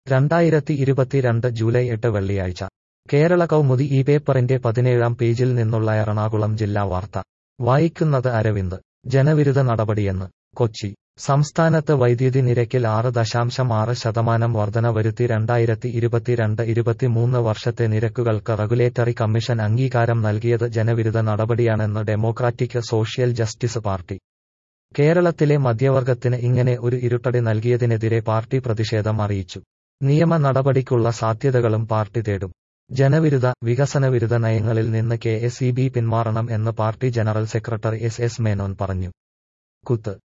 രണ്ടായിരത്തി ഇരുപത്തിരണ്ട് ജൂലൈ എട്ട് വെള്ളിയാഴ്ച കേരള കൗമുദി ഈ പേപ്പറിന്റെ പതിനേഴാം പേജിൽ നിന്നുള്ള എറണാകുളം ജില്ലാ വാർത്ത വായിക്കുന്നത് അരവിന്ദ് ജനവിരുദ്ധ നടപടിയെന്ന് കൊച്ചി സംസ്ഥാനത്ത് വൈദ്യുതി നിരക്കിൽ ആറ് ദശാംശം ആറ് ശതമാനം വർധന വരുത്തി രണ്ടായിരത്തി ഇരുപത്തിരണ്ട് ഇരുപത്തിമൂന്ന് വർഷത്തെ നിരക്കുകൾക്ക് റെഗുലേറ്ററി കമ്മീഷൻ അംഗീകാരം നൽകിയത് ജനവിരുദ്ധ നടപടിയാണെന്ന് ഡെമോക്രാറ്റിക് സോഷ്യൽ ജസ്റ്റിസ് പാർട്ടി കേരളത്തിലെ മധ്യവർഗത്തിന് ഇങ്ങനെ ഒരു ഇരുട്ടടി നൽകിയതിനെതിരെ പാർട്ടി പ്രതിഷേധം അറിയിച്ചു നിയമ നടപടിക്കുള്ള സാധ്യതകളും പാർട്ടി തേടും ജനവിരുദ്ധ വികസനവിരുദ്ധ നയങ്ങളിൽ നിന്ന് കെ എസ് ഇ ബി പിന്മാറണം എന്ന് party general secretary S S Menon പറഞ്ഞു കുത്ത്